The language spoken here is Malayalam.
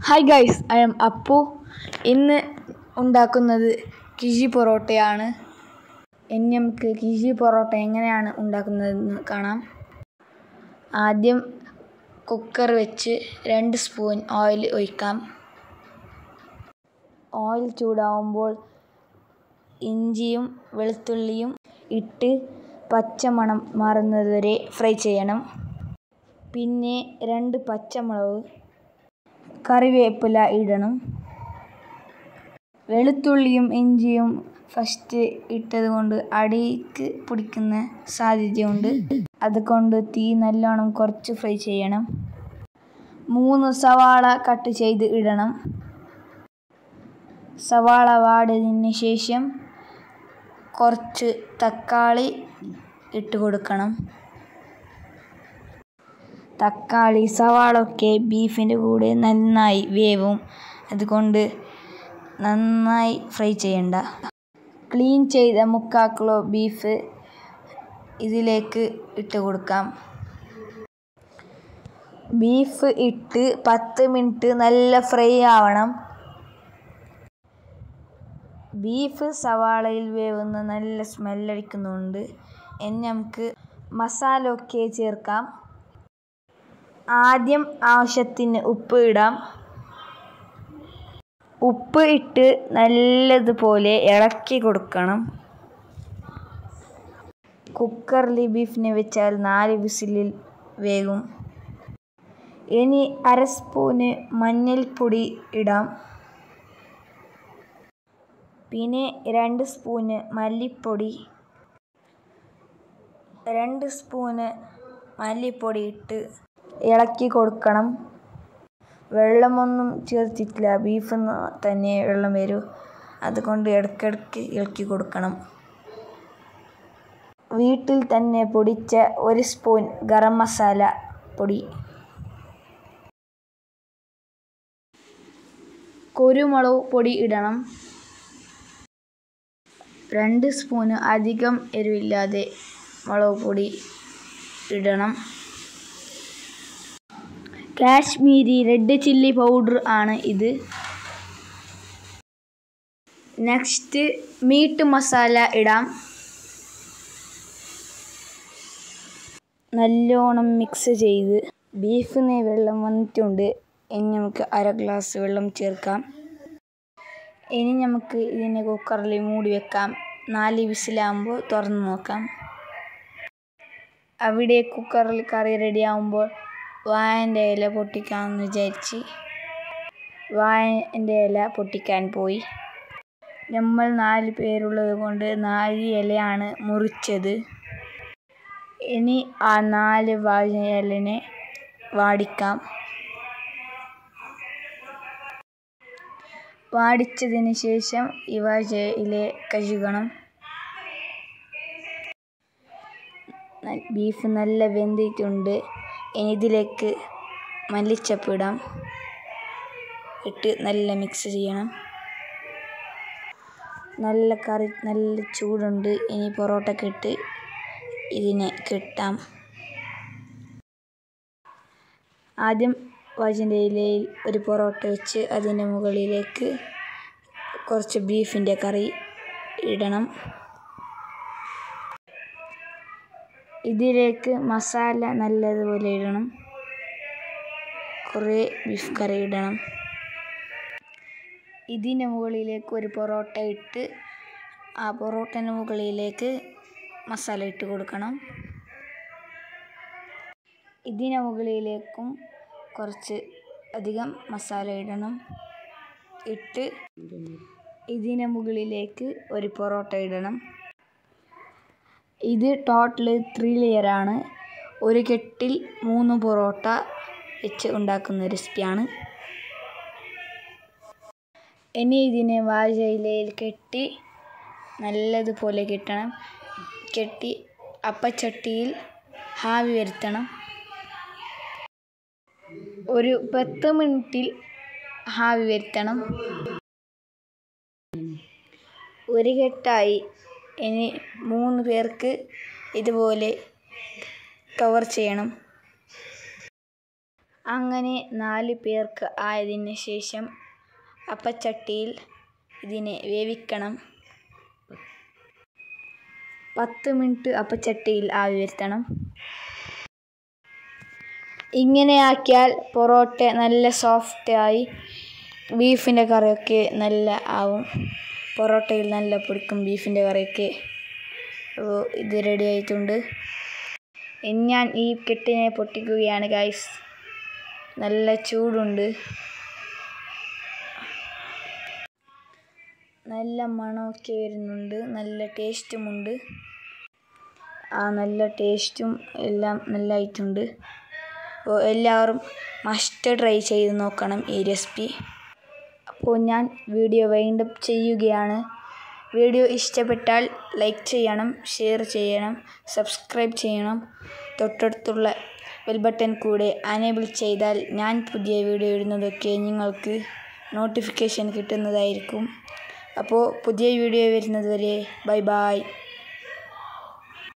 hi guys I am Appu ഇന്ന് ഉണ്ടാക്കുന്നത് കിഴി പൊറോട്ടയാണ് ഇനി നമുക്ക് കിഴി പൊറോട്ട എങ്ങനെയാണ് ഉണ്ടാക്കുന്നതെന്ന് കാണാം ആദ്യം കുക്കർ വെച്ച് രണ്ട് സ്പൂൺ ഓയിൽ ഒഴിക്കാം ഓയിൽ ചൂടാവുമ്പോൾ ഇഞ്ചിയും വെളുത്തുള്ളിയും ഇട്ട് പച്ചമണം മാറുന്നത് വരെ ഫ്രൈ ചെയ്യണം പിന്നെ രണ്ട് പച്ചമുളക് കറിവേപ്പില ഇടണം വെളുത്തുള്ളിയും ഇഞ്ചിയും ഫസ്റ്റ് ഇട്ടത് കൊണ്ട് അടിക്ക് പിടിക്കുന്ന സാധ്യതയുണ്ട് അതുകൊണ്ട് തീ നല്ലോണം കുറച്ച് ഫ്രൈ ചെയ്യണം മൂന്ന് സവാള കട്ട് ചെയ്ത് ഇടണം സവാള വാടിയതിന് ശേഷം കുറച്ച് തക്കാളി ഇട്ട് കൊടുക്കണം തക്കാളി സവാള ഒക്കെ ബീഫിൻ്റെ കൂടെ നന്നായി വേവും അതുകൊണ്ട് നന്നായി ഫ്രൈ ചെയ്യണ്ട ക്ലീൻ ചെയ്ത മുക്കാൽ കിലോ ബീഫ് ഇതിലേക്ക് ഇട്ട് കൊടുക്കാം ബീഫ് ഇട്ട് പത്ത് മിനിറ്റ് നല്ല ഫ്രൈ ആവണം ബീഫ് സവാളയിൽ വേവുന്ന നല്ല സ്മെല്ലടിക്കുന്നുണ്ട് ഇനി നമുക്ക് മസാല ഒക്കെ ചേർക്കാം ആദ്യം ആവശ്യത്തിന് ഉപ്പ് ഇടാം ഉപ്പ് ഇട്ട് നല്ലതുപോലെ ഇളക്കി കൊടുക്കണം കുക്കറിൽ ബീഫിനെ വെച്ചാൽ നാല് വിസിലിൽ വേകും ഇനി അര സ്പൂന് മഞ്ഞൾപ്പൊടി ഇടാം പിന്നെ രണ്ട് സ്പൂന് മല്ലിപ്പൊടി രണ്ട് സ്പൂന് മല്ലിപ്പൊടി ഇട്ട് ഇളക്കി കൊടുക്കണം വെള്ളമൊന്നും ചേർത്തിട്ടില്ല ബീഫിൽ നിന്ന് തന്നെ വെള്ളം വരും അതുകൊണ്ട് ഇടയ്ക്കിടയ്ക്ക് ഇളക്കി കൊടുക്കണം വീട്ടിൽ തന്നെ പൊടിച്ച ഒരു സ്പൂൺ ഗരം മസാല പൊടി കുരുമുളക് പൊടി ഇടണം രണ്ട് സ്പൂണ് അധികം എരിവില്ലാതെ മുളക് പൊടി ഇടണം കാശ്മീരി റെഡ് ചില്ലി പൗഡർ ആണ് ഇത് നെക്സ്റ്റ് മീറ്റ് മസാല ഇടാം നല്ലോണം മിക്സ് ചെയ്ത് ബീഫിന് വെള്ളം വന്നിട്ടുണ്ട് ഇനി നമുക്ക് അര ഗ്ലാസ് വെള്ളം ചേർക്കാം ഇനി നമുക്ക് ഇതിനെ കുക്കറിൽ മൂടി വെക്കാം നാല് വിസിലാകുമ്പോൾ തുറന്ന് നോക്കാം അവിടെ കുക്കറിൽ കറി റെഡിയാകുമ്പോൾ വായൻ്റെ ഇല പൊട്ടിക്കാമെന്ന് വിചാരിച്ച് വായൻ്റെ ഇല പൊട്ടിക്കാൻ പോയി നമ്മൾ നാല് പേരുള്ളത് കൊണ്ട് നാല് ഇലയാണ് മുറിച്ചത് ഇനി ആ നാല് വാഴ ഇലനെ വാടിക്കാം വാടിച്ചതിന് ശേഷം ഈ വാഴ ഇല കഴുകണം ബീഫ് നല്ല വെന്തിട്ടുണ്ട് ഇനി ഇതിലേക്ക് മല്ലിച്ചപ്പ് ഇടാം ഇട്ട് നല്ല മിക്സ് ചെയ്യണം നല്ല കറി നല്ല ചൂടുണ്ട് ഇനി പൊറോട്ടയ്ക്ക് ഇട്ട് ഇതിനെ കെട്ടാം ആദ്യം വാജിൻ്റെ ഇലയിൽ ഒരു പൊറോട്ട വെച്ച് അതിൻ്റെ മുകളിലേക്ക് കുറച്ച് ബീഫിൻ്റെ കറി ഇടണം ഇതിലേക്ക് മസാല നല്ലതുപോലെ ഇടണം കുറേ ബീഫ് കറി ഇടണം ഇതിന് മുകളിലേക്ക് ഒരു പൊറോട്ട ഇട്ട് ആ പൊറോട്ടൻ്റെ മുകളിലേക്ക് മസാല ഇട്ട് കൊടുക്കണം ഇതിന് മുകളിലേക്കും കുറച്ച് അധികം മസാല ഇടണം ഇട്ട് ഇതിന് മുകളിലേക്ക് ഒരു പൊറോട്ട ഇടണം ഇത് ടോട്ടൽ ത്രീ ലെയറാണ് ഒരു കെട്ടിൽ മൂന്ന് പൊറോട്ട വെച്ച് ഉണ്ടാക്കുന്ന റെസിപ്പിയാണ് ഇനി ഇതിനെ വാഴയിലയിൽ കെട്ടി നല്ലതുപോലെ കെട്ടണം കെട്ടി അപ്പച്ചട്ടിയിൽ ആവി വരുത്തണം ഒരു പത്ത് മിനിറ്റിൽ ആവി വരുത്തണം ഒരു കെട്ടായി ഇനി മൂന്ന് പേർക്ക് ഇതുപോലെ കവർ ചെയ്യണം അങ്ങനെ നാല് പേർക്ക് ആയതിന് ശേഷം അപ്പച്ചട്ടിയിൽ ഇതിനെ വേവിക്കണം പത്ത് മിനിറ്റ് അപ്പച്ചട്ടിയിൽ ആവി വരുത്തണം ഇങ്ങനെ ആക്കിയാൽ പൊറോട്ട നല്ല സോഫ്റ്റായി ബീഫിൻ്റെ കറിയൊക്കെ നല്ല ആവും പൊറോട്ടയിൽ നല്ല പിടിക്കും ബീഫിൻ്റെ കറിയൊക്കെ അപ്പോൾ ഇത് റെഡി ആയിട്ടുണ്ട് ഇനി ഞാൻ ഈ കെട്ടിനെ പൊട്ടിക്കുകയാണ് ഗൈസ് നല്ല ചൂടുണ്ട് നല്ല മണമൊക്കെ വരുന്നുണ്ട് നല്ല ടേസ്റ്റുമുണ്ട് ആ നല്ല ടേസ്റ്റും എല്ലാം നല്ലതായിട്ടുണ്ട് അപ്പോൾ എല്ലാവരും മസ്റ്റ് ട്രൈ ചെയ്ത് നോക്കണം ഈ റെസിപ്പി അപ്പോൾ ഞാൻ വീഡിയോ വൈൻഡപ്പ് ചെയ്യുകയാണ് വീഡിയോ ഇഷ്ടപ്പെട്ടാൽ ലൈക്ക് ചെയ്യണം ഷെയർ ചെയ്യണം സബ്സ്ക്രൈബ് ചെയ്യണം തൊട്ടടുത്തുള്ള ബെൽ ബട്ടൺ കൂടെ അനേബിൾ ചെയ്താൽ ഞാൻ പുതിയ വീഡിയോ ഇടുന്നതൊക്കെ നിങ്ങൾക്ക് നോട്ടിഫിക്കേഷൻ കിട്ടുന്നതായിരിക്കും അപ്പോൾ പുതിയ വീഡിയോ വരുന്നത് വരെ ബൈ ബൈ